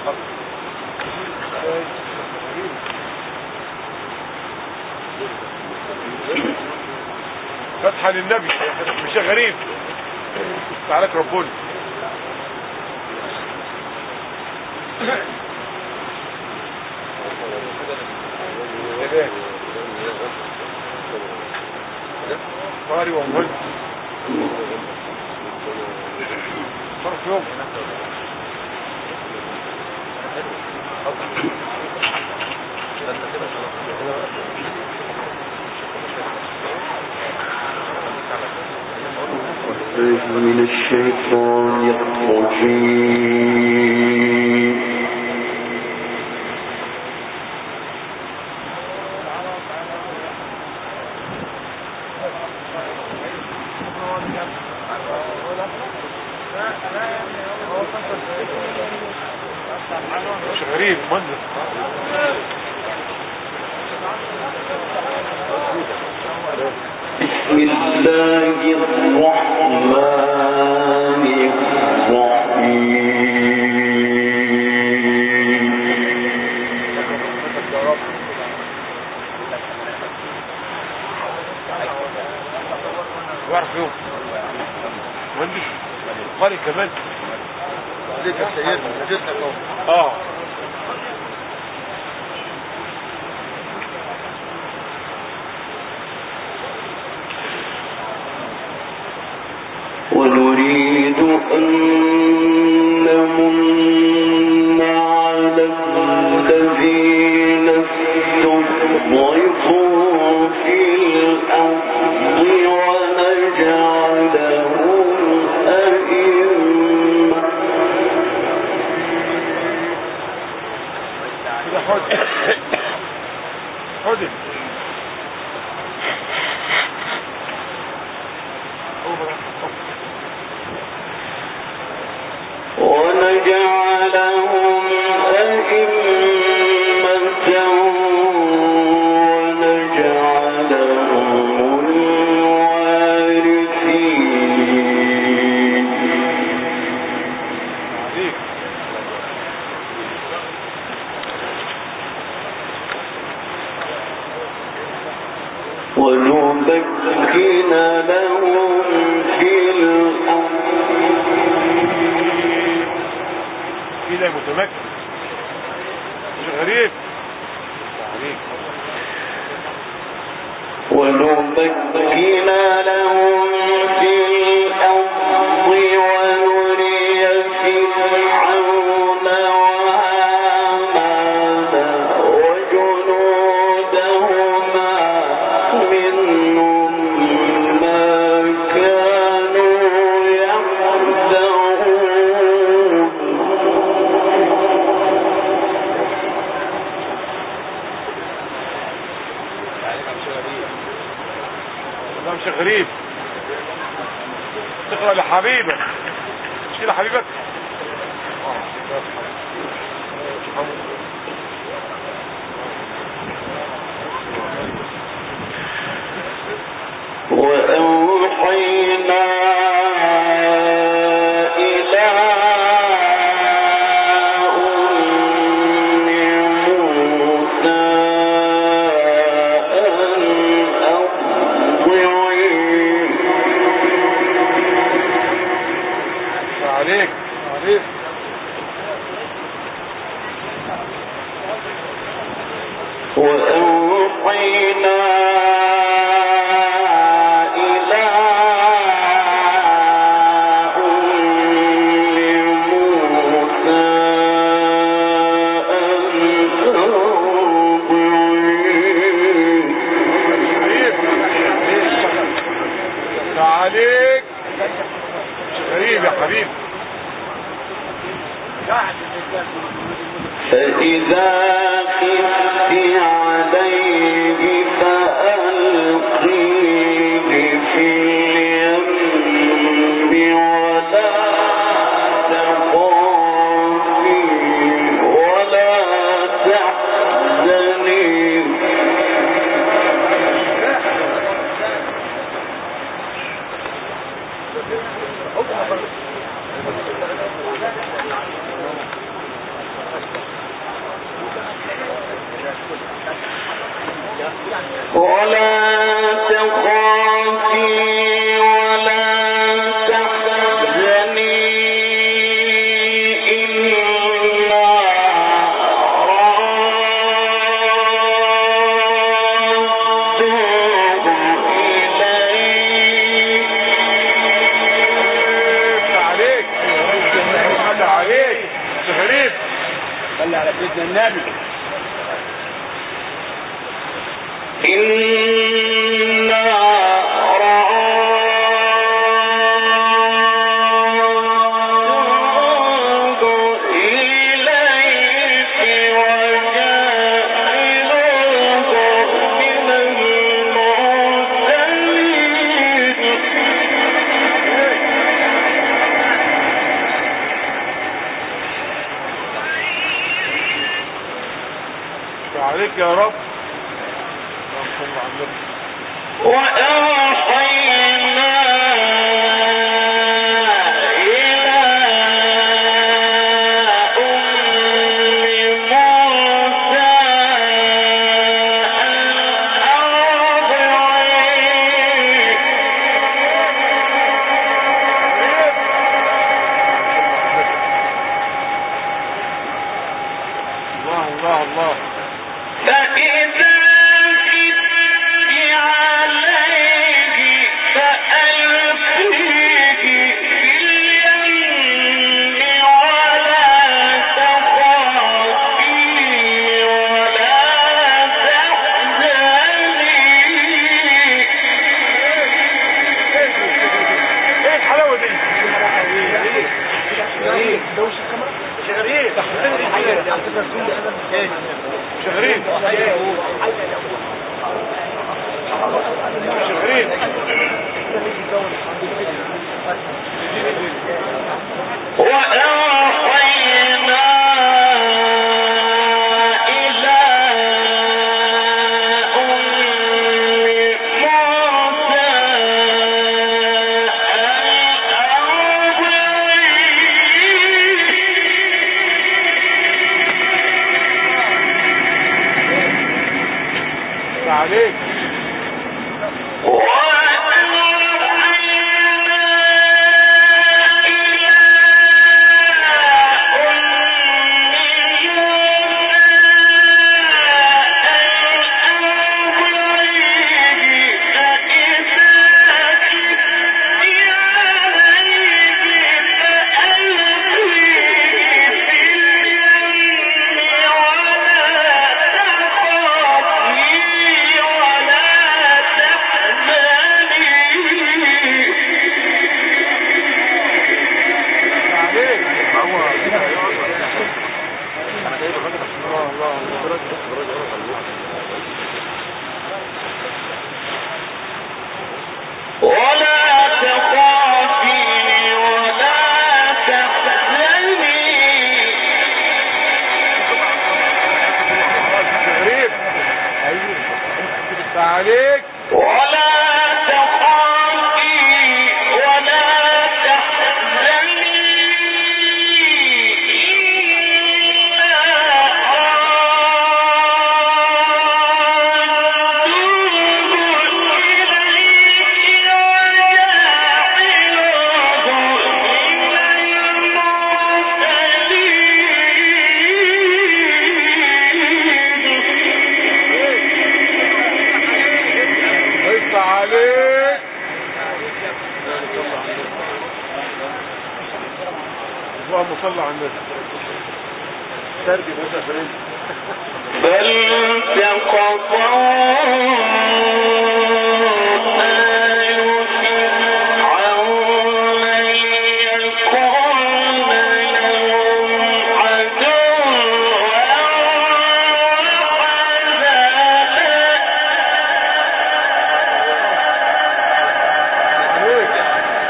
فتحة للنبي مش غريب تعالك ربنا طاري ومهند صرف يوم من الشيطان الرجيم مش غريب منظر بسم الله الرحمن الرحيم واعرف يوم مهندس قاري كمان ليك يا سيدنا جيتك اهو اه ونريد أن نمن على الذين استضعفوا في الأرض ونجعلهم أئمة كده حد حد ونجعلهم أئمة ونجعلهم الوارثين عليك ونمكن لهم في الأرض كده متمكن مش غريب عليك ونمكن لهم في الأرض ونري فرعون وهامان وجنودهما منهم ما كانوا يحذرون لا مش غريب تقرا لحبيبك مش كده حبيبك وأوحينا إلى أم موسى أن أرضعيه عليك عليك وأوحينا إلى أم موسى أن أرضعيه غريب عليك مش غريب يا حبيبي فإذا خفت عليه فألقيه في اليم ولا تخافي ولا تحزني ولا تخافي ولا تحزني إنا رادوه إليك عليك صلى عليك شيخ غريب صلى على سيدنا النبي إنا رادوه إليك وجاعلوه من المرسلين عليك يا رب اللهم صل على النبي وأوحينا إلى أم موسى أن الله الله الله فإذا كت عليه فألقيه في اليم ولا تخافي ولا تحزني ايه الحلاوه دي شغرين شغرين وأوحينا إلى أم موسى أن أرضعيه عليك عليك الله الله الله ولا تخافي ولا تحزني شغرين عليك ولا تخافي ولا تحزني إنا رادوه إليك وجاعلوه من المرسلين بس عليك اللهم صل على النبي ترجم هذا فرنسي بل تقطعوا آل فرعون ليكون لهم عدوا وحزنا عليك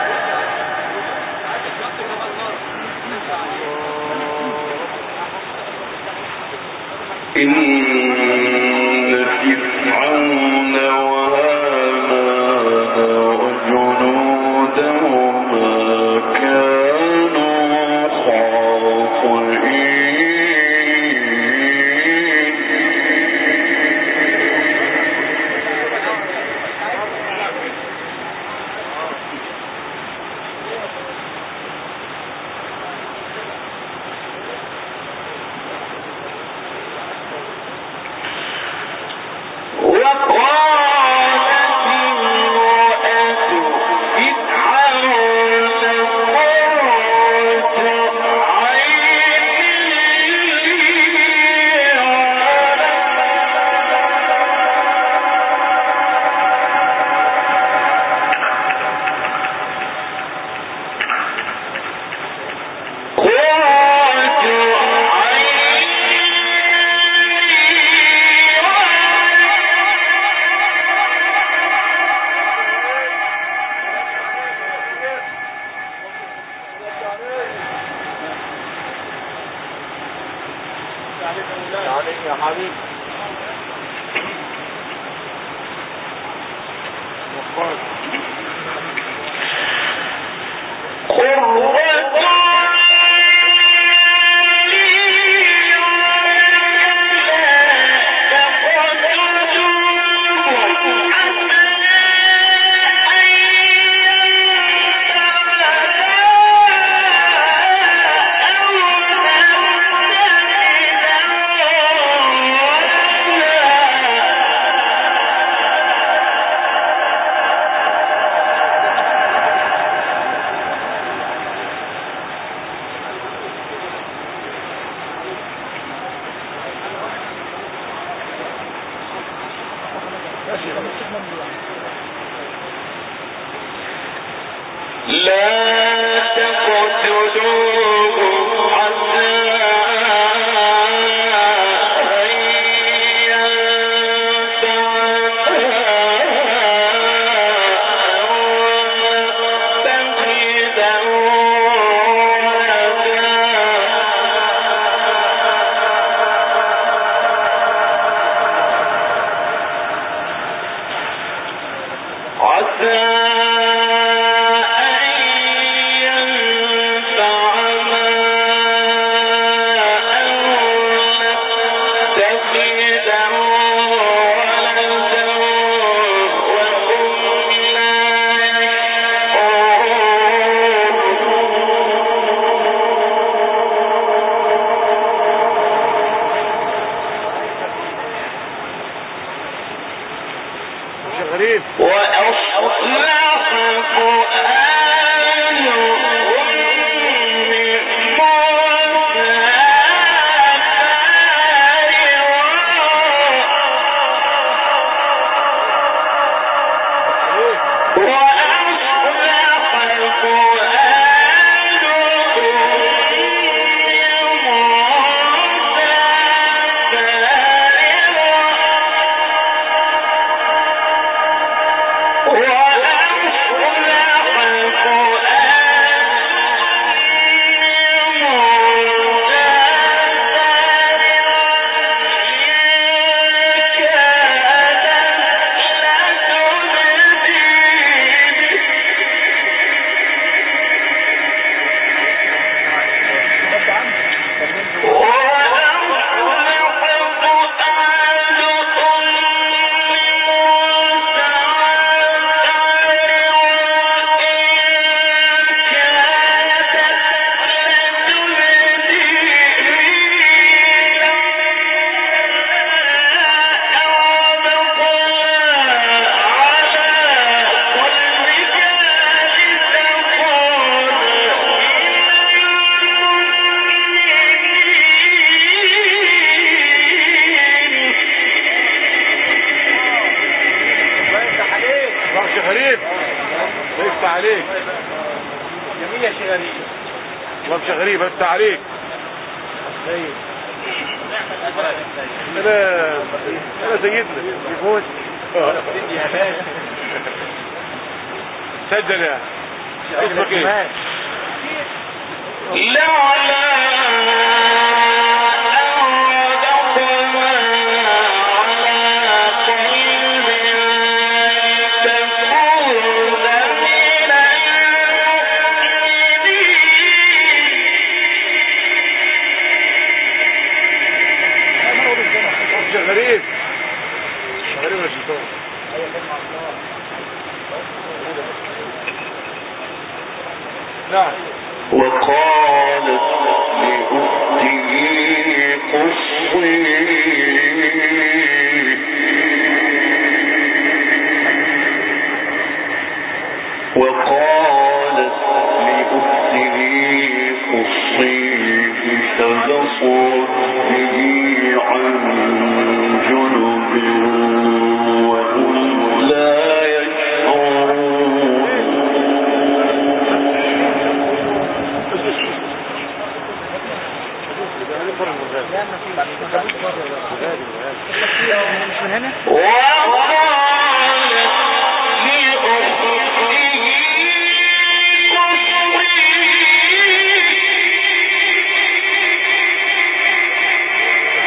إن فرعون وهامان وجنودهما كانوا خاطئين عليك يا حبيبي وقال شغالين الله شغالين ليس عليك جميل يا شيخ غريب الله شغالين بس عليك انا انا سيدنا يفوت يا باشا سجل يا اسمك ايه شغالين شغالين ولا شيطان نعم وقالت لأخته قصيه وقالت لأخته قصيه فبصرت به عن جنب وهم لا يشعرون مش من هنا وقالت لأخته قصيه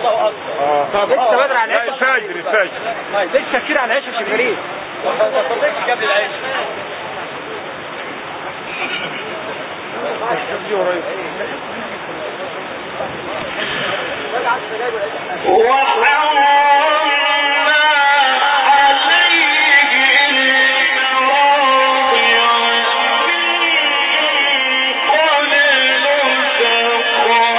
الله اكبر اه طب لسه بدري على لا العشاء الفجر الفجر طيب لسه كتير على العشاء مش غريب ما صدقش قبل العشاء دي قريب وحرمنا عليه المراضع من قبل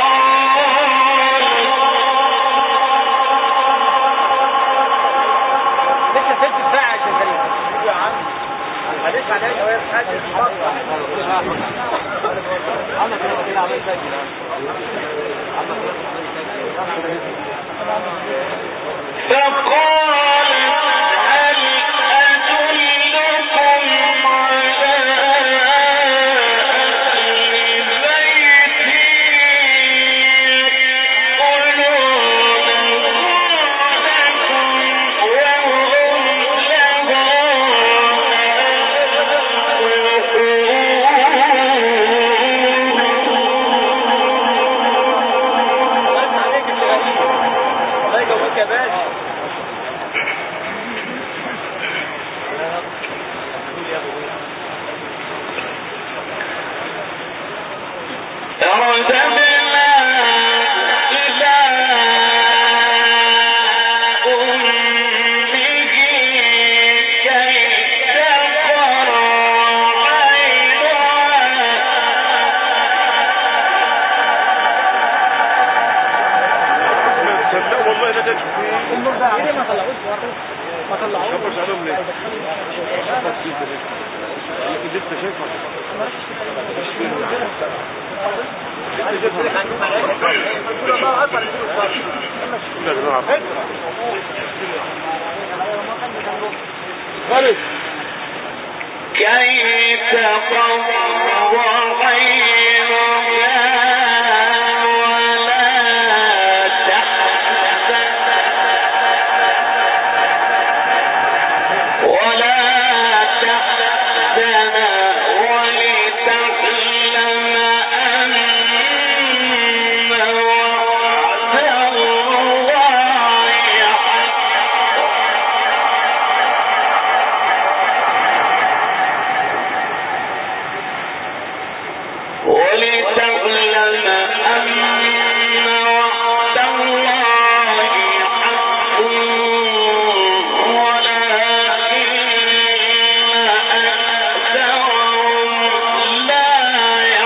لسه ست ساعة يا غريب يا عم معلش على العشاء وهي حاجة انا كده كده عملت فقال هل أدلكم على أهل بيت يقولون لكم وهم الله عليك يا غريب الله يجوزك يا باشا فرددنا إلى أمه كي تقر عينها تصدق والله لا تشوف النور ده ليه ما طلعوش ما طلعوش خبرش عليهم ليه لكن لسه شايف لا يا جماعة خالد كي تقر عينها ولا تحزن ولا تحزن ولتعلم أن وعد الله حق ولتعلم أن وعد الله حق ولكن أكثرهم لا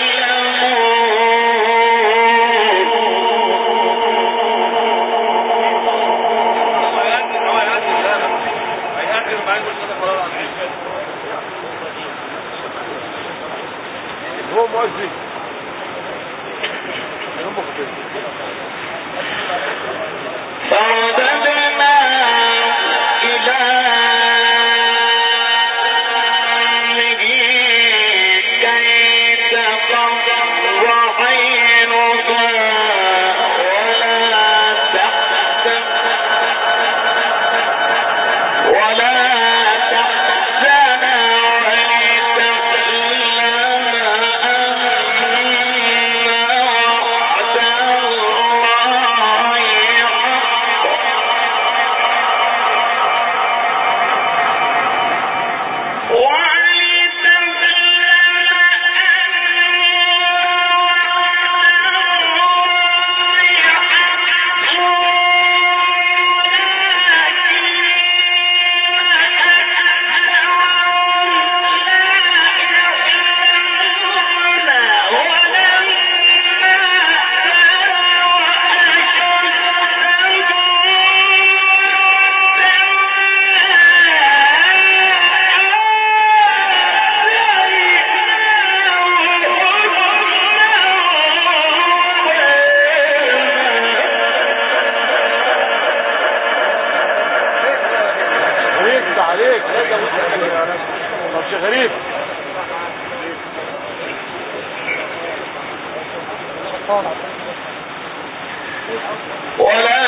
هو مؤذن هم خطير فرددنا إلى أمه كي تقر عينها ولا تحزن ولا تحزن ولتعلم أن وعد الله عليك طب شيخ غريب ولا